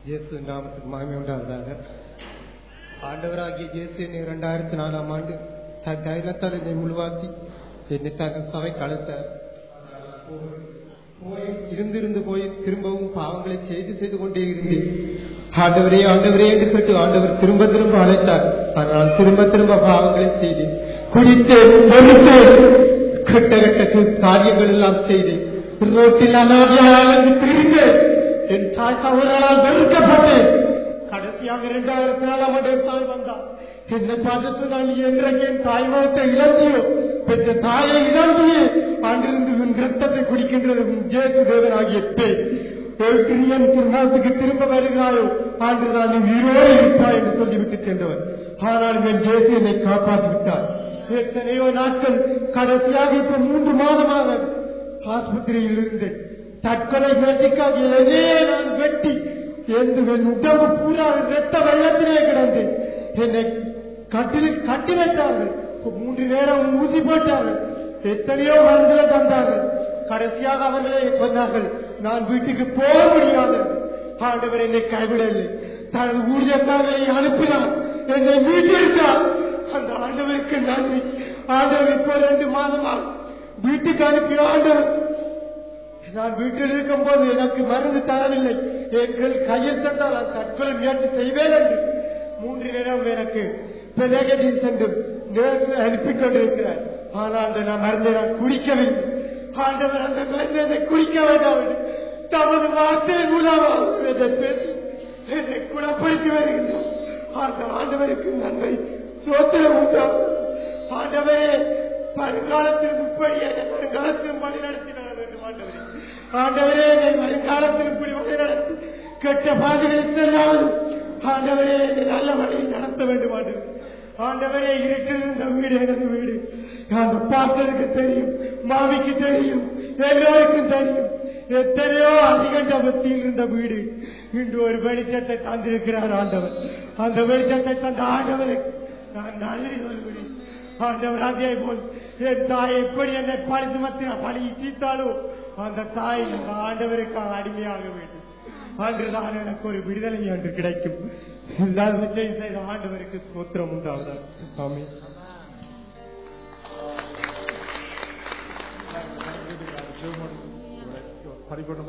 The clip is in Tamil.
இயேசு நாமத்துக்கு மகிமை உண்டாவதாக ஆண்டவராகிய இயேசு என்னை இரண்டாயிரத்தி நாலாம் ஆண்டு தன் தைரியத்தால் என்னை முழுவாக்கி என்னை தன் சபை கலத்தார் போய் இருந்திருந்து போய் திரும்பவும் பாவங்களை செய்து செய்து கொண்டே இருந்தேன் ஆண்டவரே ஆண்டவரே என்று கேட்டு ஆண்டவர் திரும்ப திரும்ப அழைத்தார் ஆனால் திரும்ப திரும்ப பாவங்களை செய்தேன் குடித்தேன் பொறுத்தேன் கெட்ட கெட்ட காரியங்கள் எல்லாம் செய்தேன் ரோட்டில் அனாதையாக திரிந்தேன் என் தாய் சகோதரனால் வெறுக்கப்பட்டேன் கடைசியாக இரண்டாயிரத்தி நாலாம் ஆண்டு என் தாய் வந்தார் என்னை பார்த்து சொன்னால் நீ என்றைக்கு என் தாய் முகத்தை இழந்தியோ பெற்ற தாயை இழந்தியே அன்றிருந்து உன் ரத்தத்தை குடிக்கின்றது உன் ஜேசு தேவனாகிய பேய் கிரியன் திருநாட்டுக்கு திரும்ப வருகிறாயோ அன்று நான் நீ உயிரோடு இருப்பாய் என்று சொல்லிவிட்டு சென்றவர் ஆனால் என் ஜேசு என்னை காப்பாற்றி விட்டார் எத்தனையோ நாட்கள் கடைசியாக இப்ப மூன்று மாதமாக ஆஸ்பத்திரியில் இருந்தேன் தற்கொலை வேட்டைக்காக என்னே நான் வெட்டி எந்த என் உடம்பு பூரா ரத்த வெள்ளத்திலே கிடந்தேன் என்னை கட்டிலில் கட்டி வைத்தார்கள் மூன்று நேரம் ஊசி போட்டார்கள் எத்தனையோ மருந்துகளை தந்தார்கள் கடைசியாக அவர்களே சொன்னார்கள் நான் வீட்டுக்கு போக முடியாது ஆண்டவர் என்னை கைவிடவில்லை தனது ஊழியக்காரரை அனுப்பினார் என்னை மீட்டிருக்கார் அந்த ஆண்டவருக்கு நன்றி ஆண்டவர் இப்போ ரெண்டு மாதமாக வீட்டுக்கு அனுப்பின ஆண்டவர் நான் வீட்டில் இருக்கும் போது எனக்கு மருந்து தரவில்லை எங்கள் கையில் தந்தால் நான் தற்கொலை முயற்சி செய்வேன் என்று மூன்று நேரம் எனக்கு நெகட்டிவ் சென்று அனுப்பிக் கொண்டிருக்கிறார் ஆனால் அந்த நான் மருந்தை நான் குடிக்கவில்லை ஆண்டவர் அந்த மருந்தை குடிக்க வேண்டாம் என்று தமது வார்த்தை மூலமாக பேசி என்னை குணப்படுத்தி வருகின்றார் அந்த ஆண்டவருக்கு நன்மை சோத்திரம் உண்டாகும் ஆண்டவரே வருங்காலத்தில் இப்படி என்னை வருங்காலத்தில் வழி நடத்தினார் என்று ஆண்டவரே ஆண்டவரே என்னை வருங்காலத்தில் இப்படி வழி நடத்தி கெட்ட பாதையில் செல்லாமல் ஆண்டவரே என்னை நல்ல வழியில் நடத்த வேண்டும் ஆண்டவர் ஆண்டவரே இருட்டில் இருந்த வீடு எனது வீடு அந்த பாஸ்டருக்கு தெரியும் மாமிக்கு தெரியும் எல்லோருக்கும் தெரியும் எத்தனையோ அதிகண்ட பக்தியில் இருந்த வீடு இன்று ஒரு வெளிச்சத்தை தந்திருக்கிறார் ஆண்டவர் அந்த வெளிச்சத்தை தந்த ஆண்டவருக்கு நான் நன்றி சொல்கிறேன் ஆண்டவர் அதே போல் என் தாய் எப்படி என்னை பழி சுமத்தின பழி தீர்த்தாலோ அந்த தாய் அந்த ஆண்டவருக்காக அடிமையாக வேண்டும் அன்றுதான் எனக்கு ஒரு விடுதலை என்று கிடைக்கும் எல்லாவற்றையும் செய்த ஆண்டவருக்கு சோத்திரம் உண்டாவதா ஆமே పరిపూర్ణ